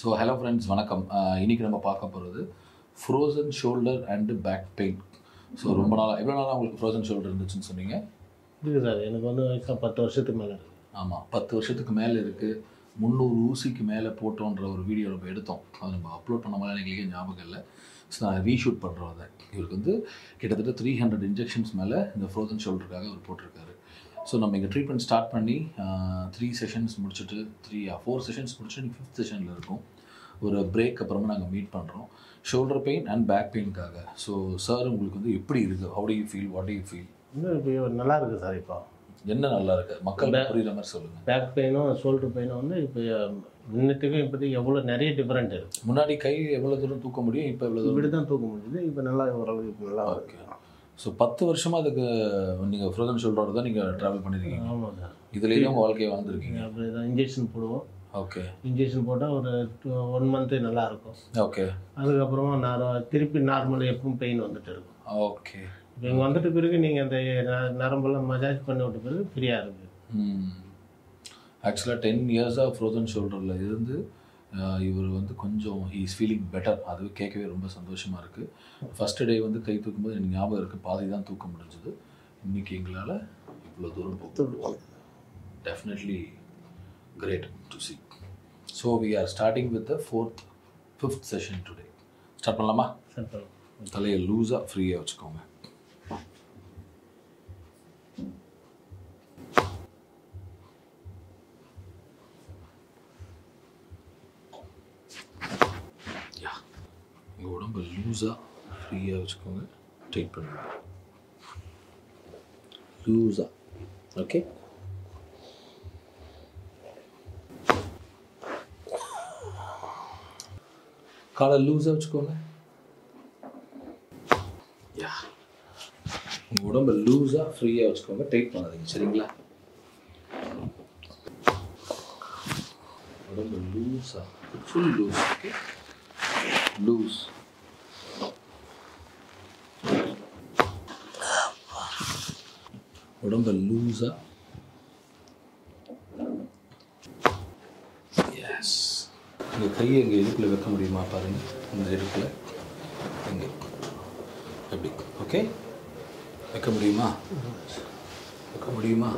So hello friends வணக்கம் அஹ் இன்னைக்கு நம்ம பார்க்க போகிறது frozen shoulder and back pain so ரொம்ப நாளாக எவ்வளோ நாளாக உங்களுக்கு ஃப்ரோசன் ஷோல்டர் இருந்துச்சுன்னு சொன்னீங்க இருக்குது சார் எனக்கு வந்து வயசாக பத்து வருஷத்துக்கு மேலே இருக்குது ஆமாம் பத்து வருஷத்துக்கு மேலே இருக்குது முந்நூறு ஊசிக்கு மேலே போட்டோன்ற ஒரு வீடியோ நம்ம எடுத்தோம் அது நம்ம அப்லோட் பண்ண மாதிரி எங்களுக்கே ஞாபகம் இல்லை ஸோ நான் ரீஷூட் பண்ணுறோம் அதை இவருக்கு வந்து கிட்டத்தட்ட த்ரீ ஹண்ட்ரட் இன்ஜெக்ஷன்ஸ் மேலே இந்த ஃப்ரோசன் ஷோல்டருக்காக அவர் போட்டிருக்காரு ஸோ நம்ம இங்கே ட்ரீட்மெண்ட் ஸ்டார்ட் பண்ணி த்ரீ செஷன்ஸ் முடிச்சுட்டு த்ரீ ஃபோர் செஷன்ஸ் முடிச்சுட்டு ஃபிஃப்த் செஷனில் இருக்கும் ஒரு பிரேக் அப்புறமா நாங்கள் மீட் பண்ணுறோம் ஷோல்டர் பெயின் அண்ட் பேக் பெயின்காக ஸோ சார் உங்களுக்கு வந்து எப்படி இருக்குது how do you feel what do you feel இன்னும் இப்போ நல்லா இருக்குது சார் இப்போ என்ன நல்லா இருக்கு மக்கள் புரியுற மாதிரி சொல்லுங்கள் பேக் பெயினும் ஷோல்டர் பெயினும் வந்து இப்போ முன்னத்துக்கும் இப்போதைக்கு எவ்வளோ நிறைய டிஃப்ரெண்ட் இருக்குது முன்னாடி கை எவ்வளோ தூரம் தூக்க முடியும் இப்போ எவ்வளோ தூரம் இப்படி தான் தூக்க முடியுது இப்போ நல்லா ஓரளவுக்கு இப்போ நல்லா ஓகே ஸோ பத்து வருஷமாக அதுக்கு நீங்கள் ஃப்ரோசன் ஷோல்டரோட தான் நீங்கள் ட்ராவல் பண்ணியிருக்கீங்க ஆமாம் சார் இதுலேயே உங்கள் வாழ்க்கையை வாழ்ந்துருக்கீங்க அப்படி தான் இன்ஜெக்ஷன் போடுவோம் ஓகே இன்ஜெக்ஷன் போட்டால் ஒரு டூ ஒன் மந்த்து நல்லா இருக்கும் ஓகே அதுக்கப்புறமா நான் திருப்பி நார்மல் எப்பவும் பெயின் வந்துட்டு இருக்கும் ஓகே இப்போ இங்கே வந்துட்ட பிறகு நீங்கள் அந்த ந- நரம்பெல்லாம் மசாஜ் பண்ணி விட்ட பிறகு ஃப்ரீயாக இருக்குது ஆக்சுவலாக டென் இயர்ஸாக ஃப்ரோசன் ஷோல்டரில் இருந்து ஆஹ், இவர் வந்து கொஞ்சம் ஹீ இஸ் ஃபீலிங் பெட்டர் அது கேட்கவே ரொம்ப சந்தோஷமாக இருக்குது ஃபஸ்ட்டு டே வந்து கை தூக்கும்போது எனக்கு ஞாபகம் இருக்குது பாதி தான் தூக்க முடிஞ்சது இன்றைக்கி எங்களால் இவ்வளோ தூரம் போகும் definitely great to see. So we are starting with the fourth, fifth session today. Start பண்ணலாமா சரி பண்ணலாம் தலையை லூஸாக ஃப்ரீயாக வச்சுக்கோங்க யா உங்கள் உடம்பு லூஸாக ஃப்ரீயாக வச்சுக்கோங்க டைட் பண்ணுங்க லூஸாக ஓகே காலை லூஸாக வச்சுக்கோங்க யா உங்கள் உடம்பை லூஸாக ஃப்ரீயாக வச்சுக்கோங்க டைட் பண்ணாதீங்க சரிங்களா உடம்பு லூஸாக ஃபுல் லூஸ் ஓகே லூஸ் உடம்பை லூஸாக எஸ் உங்கள் கையை எங்கள் இடுப்பில் வைக்க முடியுமா பாருங்கள் இந்த இடுப்பில் இங்கே எப்படி ஓகே வைக்க முடியுமா வைக்க முடியுமா